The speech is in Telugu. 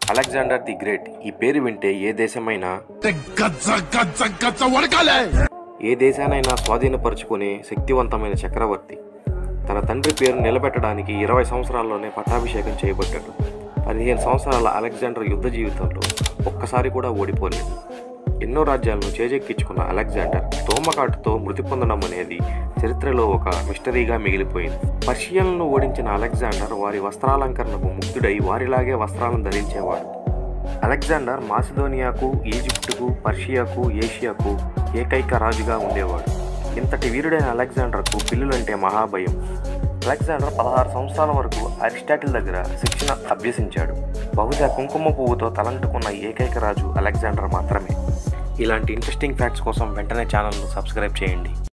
అలెగ్జాండర్ ది గ్రేట్ ఈ పేరు వింటే ఏ దేశమైనా గజ్జ గజ్జ గజ్జ వడకాలే ఏ దేశానైనా స్వాధీనపరుచుకునే శక్తివంతమైన చక్రవర్తి తన తండ్రి పేరు నిలబెట్టడానికి ఇరవై సంవత్సరాల్లోనే పట్టాభిషేకం చేయబడ్డాడు పదిహేను సంవత్సరాల అలెగ్జాండర్ యుద్ధ జీవితంలో ఒక్కసారి కూడా ఓడిపోలేదు ఎన్నో రాజ్యాలను చేజెక్కించుకున్న అలెగ్జాండర్ తోమకాటుతో మృతి పొందడం అనేది చరిత్రలో ఒక మిస్టరీగా మిగిలిపోయింది పర్షియన్లను ఓడించిన అలెగ్జాండర్ వారి వస్త్రాలంకరణకు ముగ్ధుడై వారిలాగే వస్త్రాలను ధరించేవాడు అలెగ్జాండర్ మాసిదోనియాకు ఈజిప్టుకు పర్షియాకు ఏషియాకు ఏకైక రాజుగా ఉండేవాడు ఇంతటి వీరుడైన అలెగ్జాండర్కు పిల్లులంటే మహాభయం అలెగ్జాండర్ పదహారు సంవత్సరాల వరకు అరిస్టాటిల్ దగ్గర శిక్షణ అభ్యసించాడు బహుశా కుంకుమ పువ్వుతో తలంటుకున్న ఏకైక రాజు అలెగ్జాండర్ మాత్రమే ఇలాంటి ఇంట్రెస్టింగ్ ఫ్యాక్ట్స్ కోసం వెంటనే ఛానల్ను సబ్స్క్రైబ్ చేయండి